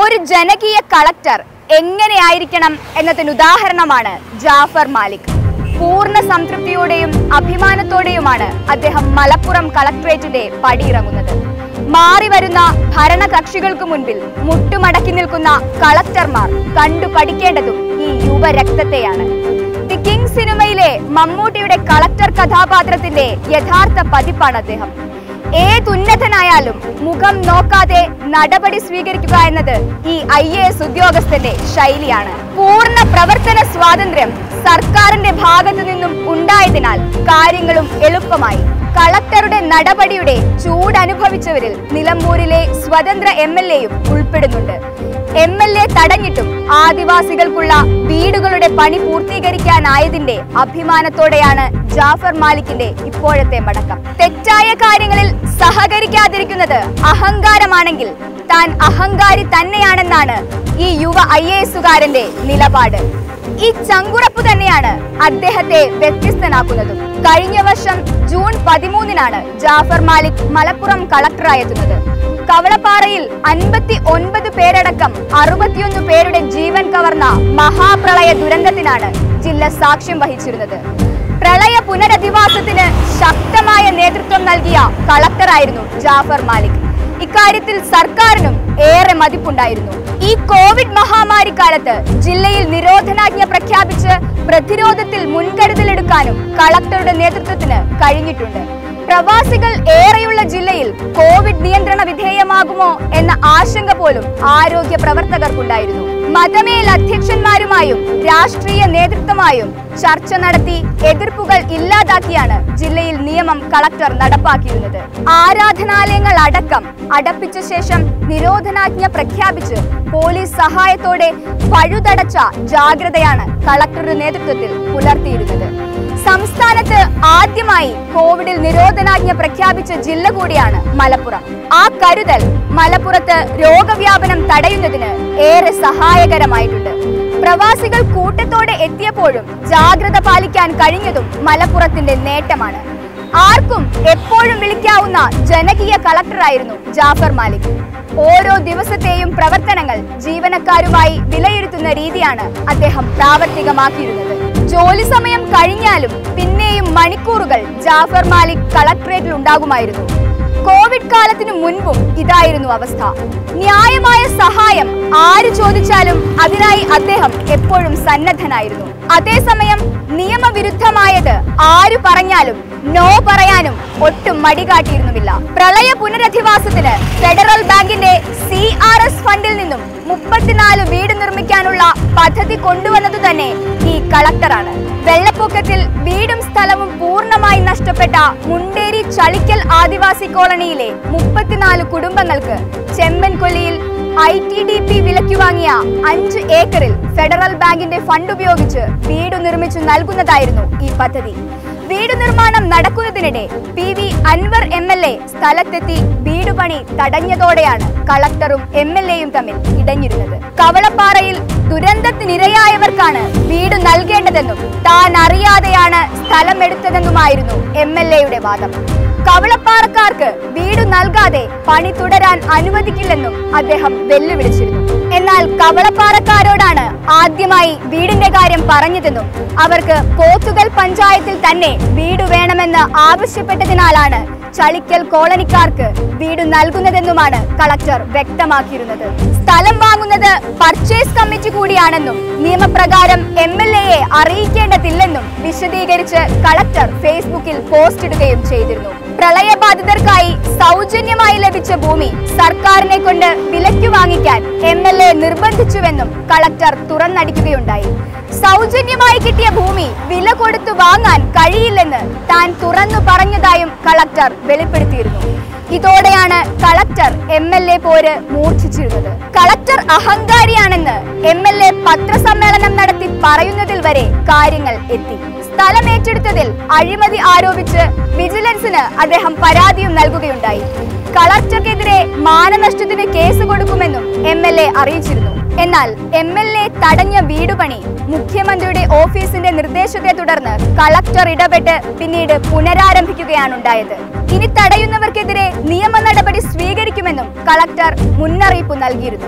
ഒരു ജനകീയ കളക്ടർ എങ്ങനെയായിരിക്കണം എന്നതിന് ഉദാഹരണമാണ് ജാഫർ മാലിക് പൂർണ്ണ സംതൃപ്തിയോടെയും അഭിമാനത്തോടെയുമാണ് അദ്ദേഹം മലപ്പുറം കളക്ടറേറ്റിന്റെ പടിയിറങ്ങുന്നത് മാറി വരുന്ന ഭരണകക്ഷികൾക്ക് മുൻപിൽ മുട്ടുമടക്കി നിൽക്കുന്ന കളക്ടർമാർ കണ്ടു പഠിക്കേണ്ടതും ഈ യുവരക്തത്തെയാണ് ദി കിങ് സിനിമയിലെ മമ്മൂട്ടിയുടെ കളക്ടർ കഥാപാത്രത്തിന്റെ യഥാർത്ഥ പതിപ്പാണ് അദ്ദേഹം ഏതുന്നതനായാലും മുഖം നോക്കാതെ നടപടി സ്വീകരിക്കുക എന്നത് ഈ ഐ എ എസ് ഉദ്യോഗസ്ഥന്റെ ശൈലിയാണ് പൂർണ്ണ പ്രവർത്തന സ്വാതന്ത്ര്യം സർക്കാരിന്റെ ഭാഗത്തു നിന്നും ഉണ്ടായതിനാൽ കാര്യങ്ങളും എളുപ്പമായി കളക്ടറുടെ നടപടിയുടെ ചൂടനുഭവിച്ചവരിൽ നിലമ്പൂരിലെ സ്വതന്ത്ര എം എൽ എയും ഉൾപ്പെടുന്നുണ്ട് എം എൽ എ തടഞ്ഞിട്ടും ആദിവാസികൾക്കുള്ള വീടുകളുടെ പണി പൂർത്തീകരിക്കാനായതിന്റെ അഭിമാനത്തോടെയാണ് ജാഫർ മാലിക്കിന്റെ ഇപ്പോഴത്തെ മടക്കം തെറ്റായ കാര്യങ്ങളിൽ സഹകരിക്കാതിരിക്കുന്നത് അഹങ്കാരമാണെങ്കിൽ താൻ അഹങ്കാരി തന്നെയാണെന്നാണ് ഈ യുവ ഐ എ എസുകാരന്റെ നിലപാട് ഈ ചങ്കുറപ്പ് തന്നെയാണ് അദ്ദേഹത്തെ വ്യത്യസ്തനാക്കുന്നതും കഴിഞ്ഞ വർഷം ജൂൺ പതിമൂന്നിനാണ് ജാഫർ മാലിക് മലപ്പുറം കളക്ടറായെത്തുന്നത് കവളപ്പാറയിൽ അൻപത്തി ഒൻപത് പേരടക്കം അറുപത്തിയൊന്ന് പേരുടെ ജീവൻ കവർന്ന മഹാപ്രളയ ദുരന്തത്തിനാണ് ജില്ല സാക്ഷ്യം വഹിച്ചിരുന്നത് പ്രളയ പുനരധിവാസത്തിന് ശക്തമായ നേതൃത്വം നൽകിയ കളക്ടറായിരുന്നു ജാഫർ മാലിക് ഇക്കാര്യത്തിൽ സർക്കാരിനും ഏറെ മതിപ്പുണ്ടായിരുന്നു ഈ കോവിഡ് മഹാമാരി കാലത്ത് ജില്ലയിൽ നിരോധനാജ്ഞ പ്രഖ്യാപിച്ച് പ്രതിരോധത്തിൽ മുൻകരുതലെടുക്കാനും കളക്ടറുടെ നേതൃത്വത്തിന് കഴിഞ്ഞിട്ടുണ്ട് പ്രവാസികൾ ഏറെയുള്ള ജില്ലയിൽ കോവിഡ് നിയന്ത്രണ വിധേയമാകുമോ എന്ന ആശങ്ക പോലും ആരോഗ്യ പ്രവർത്തകർക്കുണ്ടായിരുന്നു മതമേൽ അധ്യക്ഷന്മാരുമായും രാഷ്ട്രീയ നേതൃത്വമായും ചർച്ച നടത്തി എതിർപ്പുകൾ ഇല്ലാതാക്കിയാണ് ജില്ലയിൽ നിയമം കളക്ടർ നടപ്പാക്കിയിരുന്നത് ആരാധനാലയങ്ങൾ അടക്കം അടപ്പിച്ച ശേഷം നിരോധനാജ്ഞ പ്രഖ്യാപിച്ച് പോലീസ് സഹായത്തോടെ പഴുതടച്ച ജാഗ്രതയാണ് കളക്ടറുടെ നേതൃത്വത്തിൽ പുലർത്തിയിരുന്നത് സംസ്ഥാനത്ത് ആദ്യമായി കോവിഡിൽ നിരോധനാജ്ഞ പ്രഖ്യാപിച്ച ജില്ല കൂടിയാണ് മലപ്പുറം ആ കരുതൽ മലപ്പുറത്ത് രോഗവ്യാപനം തടയുന്നതിന് ഏറെ സഹായകരമായിട്ടുണ്ട് പ്രവാസികൾ കൂട്ടത്തോടെ എത്തിയപ്പോഴും ജാഗ്രത പാലിക്കാൻ കഴിഞ്ഞതും മലപ്പുറത്തിന്റെ നേട്ടമാണ് ആർക്കും എപ്പോഴും വിളിക്കാവുന്ന ജനകീയ കളക്ടറായിരുന്നു ജാഫർ മാലിക് ഓരോ ദിവസത്തെയും പ്രവർത്തനങ്ങൾ ജീവനക്കാരുമായി വിലയിരുത്തുന്ന രീതിയാണ് അദ്ദേഹം പ്രാവർത്തികമാക്കിയിരുന്നത് ജോലി സമയം കഴിഞ്ഞാലും പിന്നെയും മണിക്കൂറുകൾ ജാഫർ മാലിക് കളക്ടറേറ്റിൽ ഉണ്ടാകുമായിരുന്നു കോവിഡ് കാലത്തിനു മുൻപും ഇതായിരുന്നു അവസ്ഥ ന്യായമായ സഹായം ആര് ചോദിച്ചാലും അതിനായി അദ്ദേഹം എപ്പോഴും സന്നദ്ധനായിരുന്നു അതേസമയം നിയമവിരുദ്ധമായത് ആര് പറഞ്ഞാലും നോ പറയാനും ഒട്ടും മടികാട്ടിയിരുന്നുമില്ല പ്രളയ പുനരധിവാസത്തിന് ഫെഡറൽ ബാങ്കിന്റെ സി ആർ എസ് ഫണ്ടിൽ നിന്നും മുപ്പത്തിനാല് വീട് നിർമ്മിക്കാനുള്ള പദ്ധതി കൊണ്ടുവന്നത് തന്നെ ഈ കളക്ടറാണ് വെള്ളപ്പൊക്കത്തിൽ വീടും സ്ഥലവും പൂർണ്ണമായി നഷ്ടപ്പെട്ട മുണ്ടേരി ചളിക്കൽ ആദിവാസി കോളനിയിലെ മുപ്പത്തിനാല് കുടുംബങ്ങൾക്ക് ചെമ്മൻകൊല്ലിയിൽ ഐ ടി ഡി പി വിലയ്ക്ക് വാങ്ങിയ അഞ്ച് ഏക്കറിൽ ഫെഡറൽ ബാങ്കിന്റെ ഫണ്ട് ഉപയോഗിച്ച് വീട് നിർമ്മിച്ചു നൽകുന്നതായിരുന്നു ഈ പദ്ധതി വീട് നിർമ്മാണം നടക്കുന്നതിനിടെ P V Anvar M L A സ്ഥലത്തെത്തി വീട് പണി തടഞ്ഞതോടെയാണ് കളക്ടറും എം എൽ എയും തമ്മിൽ ഇടഞ്ഞിരുന്നത് കവളപ്പാറയിൽ ദുരന്തത്തിനിരയായവർക്കാണ് വീട് നൽകേണ്ടതെന്നും താൻ അറിയാതെയാണ് സ്ഥലമെടുത്തതെന്നുമായിരുന്നു എം എൽ എയുടെ വാദം കവളപ്പാറക്കാർക്ക് വീട് നൽകാതെ പണി തുടരാൻ അനുവദിക്കില്ലെന്നും അദ്ദേഹം വെല്ലുവിളിച്ചിരുന്നു എന്നാൽ കവളപ്പാറക്കാരോടാണ് ആദ്യമായി വീടിന്റെ കാര്യം പറഞ്ഞതെന്നും അവർക്ക് പോത്തുകൽ പഞ്ചായത്തിൽ തന്നെ വീട് വേണമെന്ന് ആവശ്യപ്പെട്ടതിനാലാണ് ചളിക്കൽ കോളനിക്കാർക്ക് വീട് നൽകുന്നതെന്നുമാണ് കളക്ടർ വ്യക്തമാക്കിയിരുന്നത് സ്ഥലം വാങ്ങുന്നത് പർച്ചേസ് കമ്മിറ്റി കൂടിയാണെന്നും നിയമപ്രകാരം എം എൽ എയെ അറിയിക്കേണ്ടതില്ലെന്നും വിശദീകരിച്ച് കളക്ടർ ഫേസ്ബുക്കിൽ പോസ്റ്റ് ഇടുകയും ചെയ്തിരുന്നു പ്രളയബാധിതർക്കായി സൗജന്യമായി ലഭിച്ച ഭൂമി സർക്കാരിനെ കൊണ്ട് വിലയ്ക്ക് വാങ്ങിക്കാൻ എം എൽ എ നിർബന്ധിച്ചുവെന്നും കളക്ടർ തുറന്നടിക്കുകയുണ്ടായി സൗജന്യമായി കിട്ടിയ ഭൂമി വില കൊടുത്തു വാങ്ങാൻ കഴിയില്ലെന്ന് താൻ തുറന്നു പറഞ്ഞതായും കളക്ടർ വെളിപ്പെടുത്തിയിരുന്നു ഇതോടെയാണ് കളക്ടർ എം എൽ എ പോര് മൂർച്ഛിച്ചിരുന്നത് കളക്ടർ അഹങ്കാരിയാണെന്ന് എം എൽ എ പത്രസമ്മേളനം നടത്തി പറയുന്നതിൽ വരെ കാര്യങ്ങൾ എത്തി സ്ഥലം ഏറ്റെടുത്തതിൽ അഴിമതി ആരോപിച്ച് വിജിലൻസിന് അദ്ദേഹം പരാതിയും നൽകുകയുണ്ടായി കളക്ടർക്കെതിരെ മാനനഷ്ടത്തിന് കേസ് കൊടുക്കുമെന്നും എം എൽ എ അറിയിച്ചിരുന്നു എന്നാൽ എം എൽ എ തടഞ്ഞ വീടുപണി മുഖ്യമന്ത്രിയുടെ ഓഫീസിന്റെ നിർദ്ദേശത്തെ തുടർന്ന് കളക്ടർ ഇടപെട്ട് പിന്നീട് പുനരാരംഭിക്കുകയാണുണ്ടായത് ഇനി തടയുന്നവർക്കെതിരെ നിയമ നടപടി സ്വീകരിക്കുമെന്നും കളക്ടർ മുന്നറിയിപ്പ് നൽകിയിരുന്നു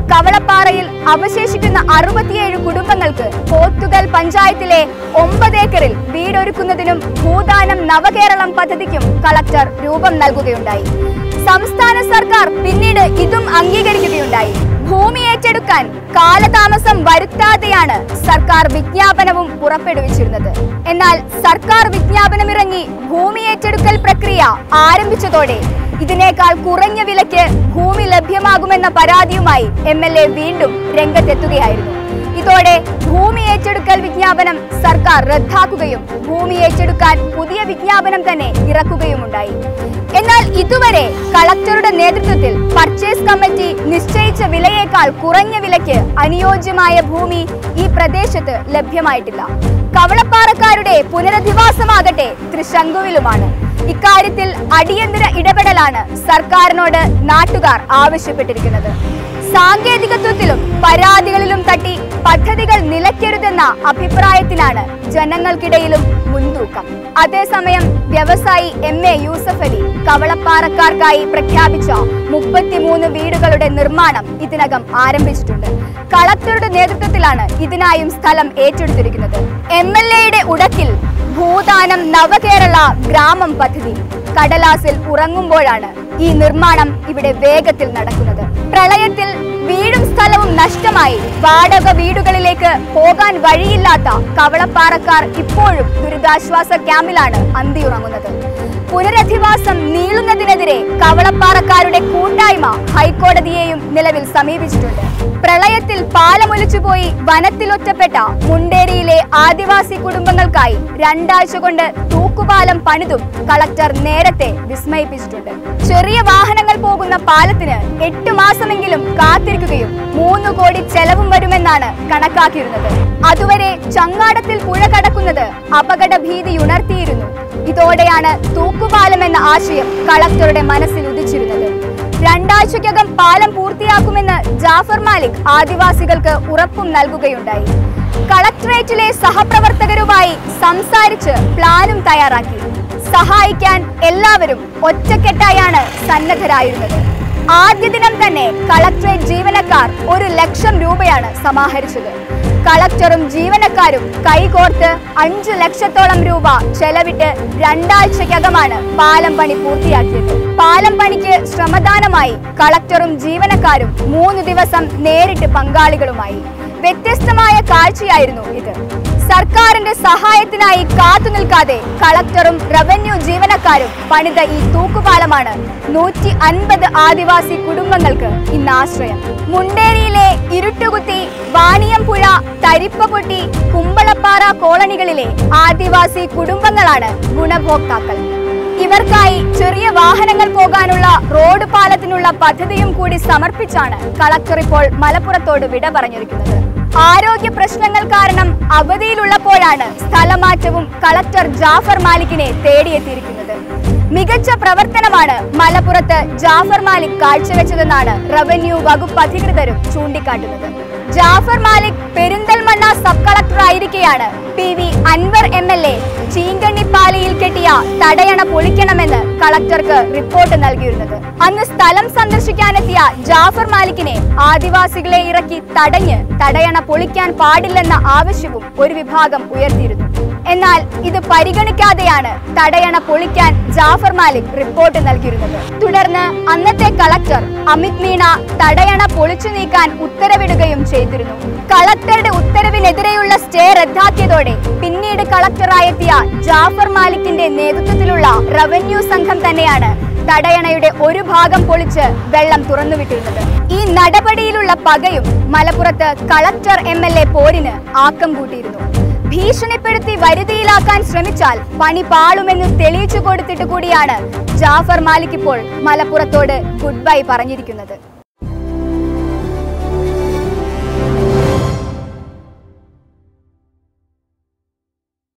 കവളപ്പാറയിൽ അവശേഷിക്കുന്ന അറുപത്തിയേഴ് കുടുംബങ്ങൾക്ക് പോത്തുകൽ പഞ്ചായത്തിലെ ഒമ്പത് ഏക്കറിൽ വീടൊരുക്കുന്നതിനും ഭൂദാനം നവകേരളം പദ്ധതിക്കും കളക്ടർ രൂപം നൽകുകയുണ്ടായി സംസ്ഥാന സർക്കാർ പിന്നീട് ഇതും അംഗീകരിക്കുകയുണ്ടായി ഭൂമി ഏറ്റെടുക്കാൻ കാലതാമസം വരുത്താതെയാണ് സർക്കാർ വിജ്ഞാപനവും പുറപ്പെടുവിച്ചിരുന്നത് എന്നാൽ സർക്കാർ വിജ്ഞാപനമിറങ്ങി ഭൂമി ഏറ്റെടുക്കൽ പ്രക്രിയ ആരംഭിച്ചതോടെ ഇതിനേക്കാൾ കുറഞ്ഞ വിലയ്ക്ക് ഭൂമി ലഭ്യമാകുമെന്ന പരാതിയുമായി എം എൽ എ വീണ്ടും രംഗത്തെത്തുകയായിരുന്നു ഇതോടെ ഭൂമി ഏറ്റെടുക്കൽ വിജ്ഞാപനം സർക്കാർ റദ്ദാക്കുകയും ഭൂമി ഏറ്റെടുക്കാൻ പുതിയ വിജ്ഞാപനം തന്നെ ഇറക്കുകയുമുണ്ടായി എന്നാൽ ഇതുവരെ കളക്ടറുടെ നേതൃത്വത്തിൽ പർച്ചേസ് കമ്മിറ്റി നിശ്ചയിച്ച വിലയേക്കാൾ കുറഞ്ഞ വിലയ്ക്ക് അനുയോജ്യമായ ഭൂമി ഈ പ്രദേശത്ത് ലഭ്യമായിട്ടില്ല കവളപ്പാറക്കാരുടെ പുനരധിവാസമാകട്ടെ തൃശങ്കുവിലുമാണ് ഇക്കാര്യത്തിൽ അടിയന്തര ഇടപെടലാണ് സർക്കാരിനോട് നാട്ടുകാർ ആവശ്യപ്പെട്ടിരിക്കുന്നത് സാങ്കേതികത്വത്തിലും പരാതികളിലും തട്ടി പദ്ധതികൾ നിലയ്ക്കരുതെന്ന അഭിപ്രായത്തിലാണ് ജനങ്ങൾക്കിടയിലും മുൻതൂക്കം അതേസമയം വ്യവസായി എം എ യൂസഫ് അലി കവളപ്പാറക്കാർക്കായി പ്രഖ്യാപിച്ച മുപ്പത്തിമൂന്ന് വീടുകളുടെ നിർമ്മാണം ഇതിനകം ആരംഭിച്ചിട്ടുണ്ട് കളക്ടറുടെ നേതൃത്വത്തിലാണ് ഇതിനായും സ്ഥലം ഏറ്റെടുത്തിരിക്കുന്നത് എം എൽ എയുടെ ഉടക്കിൽ ഭൂദാനം നവകേരള ഗ്രാമം പദ്ധതി കടലാസിൽ ഉറങ്ങുമ്പോഴാണ് ഈ നിർമ്മാണം ഇവിടെ വേഗത്തിൽ നടക്കുന്നത് പ്രളയത്തിൽ വീടും സ്ഥലവും നഷ്ടമായി വാടക വീടുകളിലേക്ക് പോകാൻ വഴിയില്ലാത്ത കവളപ്പാറക്കാർ ഇപ്പോഴും ദുരിതാശ്വാസ ക്യാമ്പിലാണ് അന്തിയുറങ്ങുന്നത് പുനരധിവാസം നീളുന്നതിനെതിരെ കവളപ്പാറക്കാരുടെ കൂട്ടായ്മ ഹൈക്കോടതിയെയും നിലവിൽ സമീപിച്ചിട്ടുണ്ട് പ്രളയത്തിൽ പാലമൊലിച്ചുപോയി വനത്തിലൊറ്റപ്പെട്ട മുണ്ടേരിയിലെ ആദിവാസി കുടുംബങ്ങൾക്കായി രണ്ടാഴ്ച കൊണ്ട് തൂക്കുപാലം പണിതും കളക്ടർ നേരത്തെ വിസ്മയിപ്പിച്ചിട്ടുണ്ട് ചെറിയ വാഹനങ്ങൾ പോകുന്ന പാലത്തിന് എട്ട് മാസമെങ്കിലും കാത്തിരിക്കുകയും മൂന്ന് കോടി ചെലവും വരുമെന്നാണ് കണക്കാക്കിയിരുന്നത് അതുവരെ ചങ്ങാടത്തിൽ പുഴ കടക്കുന്നത് അപകട ഭീതി ഉണർത്തിയിരുന്നു ഇതോടെയാണ് തൂക്കുപാലം എന്ന ആശയം കളക്ടറുടെ മനസ്സിൽ ഉദിച്ചിരുന്നത് രണ്ടാഴ്ചയ്ക്കകം പാലം പൂർത്തിയാക്കുമെന്ന് ജാഫർ മാലിക് ആദിവാസികൾക്ക് ഉറപ്പും നൽകുകയുണ്ടായി കളക്ടറേറ്റിലെ സഹപ്രവർത്തകരുമായി സംസാരിച്ച് പ്ലാനും തയ്യാറാക്കി സഹായിക്കാൻ എല്ലാവരും ഒറ്റക്കെട്ടായാണ് സന്നദ്ധരായിരുന്നത് ആദ്യ ദിനം തന്നെ കളക്ടറേറ്റ് ജീവനക്കാർ ഒരു ലക്ഷം രൂപയാണ് സമാഹരിച്ചത് കളക്ടറും ജീവനക്കാരും കൈകോർത്ത് അഞ്ചു ലക്ഷത്തോളം രൂപ ചെലവിട്ട് രണ്ടാഴ്ചക്കകമാണ് പാലം പണി പൂർത്തിയാക്കിയത് പാലം പണിക്ക് ശ്രമദാനമായി കളക്ടറും ജീവനക്കാരും മൂന്ന് ദിവസം നേരിട്ട് പങ്കാളികളുമായി വ്യത്യസ്തമായ കാഴ്ചയായിരുന്നു ഇത് സർക്കാരിന്റെ സഹായത്തിനായി കാത്തു നിൽക്കാതെ കളക്ടറും റവന്യൂ ജീവനക്കാരും പണിത ഈ തൂക്കുപാലമാണ് നൂറ്റി അൻപത് ആദിവാസി കുടുംബങ്ങൾക്ക് ഇന്ന് ആശ്രയം മുണ്ടേരിയിലെ ഇരുട്ടുകുത്തി വാണിയംപുഴ തരിപ്പപൊട്ടി കുമ്പളപ്പാറ കോളനികളിലെ ആദിവാസി കുടുംബങ്ങളാണ് ഗുണഭോക്താക്കൾ ഇവർക്കായി ചെറിയ വാഹനങ്ങൾ പോകാനുള്ള റോഡ് പാലത്തിനുള്ള പദ്ധതിയും കൂടി സമർപ്പിച്ചാണ് കളക്ടർ ഇപ്പോൾ മലപ്പുറത്തോട് വിട പറഞ്ഞിരിക്കുന്നത് ആരോഗ്യ പ്രശ്നങ്ങൾ കാരണം അവധിയിലുള്ളപ്പോഴാണ് സ്ഥലമാറ്റവും കളക്ടർ ജാഫർ മാലിക്കിനെ തേടിയെത്തിയിരിക്കുന്നത് മികച്ച പ്രവർത്തനമാണ് മലപ്പുറത്ത് ജാഫർ മാലിക് കാഴ്ചവെച്ചതെന്നാണ് റവന്യൂ വകുപ്പ് അധികൃതരും ചൂണ്ടിക്കാട്ടുന്നത് ജാഫർ മാലിക് പെരിന്തൽമണ്ണ സബ് കളക്ടർ ആയിരിക്കെയാണ് P V Anvar M L A ചീങ്കണ്ണിപ്പാലിയിൽ കെട്ടിയ തടയണ പൊളിക്കണമെന്ന് കളക്ടർക്ക് റിപ്പോർട്ട് നൽകിയിരുന്നത് അന്ന് സ്ഥലം സന്ദർശിക്കാനെത്തിയ ജാഫർ മാലിക്കിനെ ആദിവാസികളെ ഇറക്കി തടഞ്ഞ് തടയണ പൊളിക്കാൻ പാടില്ലെന്ന ആവശ്യവും ഒരു വിഭാഗം ഉയർത്തിയിരുന്നു എന്നാൽ ഇത് പരിഗണിക്കാതെയാണ് തടയണ പൊളിക്കാൻ ജാഫർ മാലിക് റിപ്പോർട്ട് നൽകിയിരുന്നത് തുടർന്ന് അന്നത്തെ കളക്ടർ അമിത് മീണ തടയണ പൊളിച്ചു നീക്കാൻ ഉത്തരവിടുകയും ചെയ്തിരുന്നു കളക്ടറുടെ ഉത്തരവിനെതിരെയുള്ള സ്റ്റേ റദ്ദാക്കിയതോടെ പിന്നീട് കളക്ടറായെത്തിയ ജാഫർ മാലിക്കിന്റെ നേതൃത്വത്തിലുള്ള റവന്യൂ സംഘം തന്നെയാണ് തടയണയുടെ ഒരു ഭാഗം പൊളിച്ച് വെള്ളം തുറന്നുവിട്ടിരുന്നത് ഈ നടപടിയിലുള്ള പകയും മലപ്പുറത്ത് കളക്ടർ എം എൽ എ പോരിന് ആക്കം കൂട്ടിയിരുന്നു ഭീഷണിപ്പെടുത്തി വരുതിയിലാക്കാൻ ശ്രമിച്ചാൽ പണി പാളുമെന്ന് തെളിയിച്ചു കൊടുത്തിട്ട് കൂടിയാണ് ജാഫർ മാലിക് ഇപ്പോൾ മലപ്പുറത്തോട് ഗുഡ് ബൈ പറഞ്ഞിരിക്കുന്നത്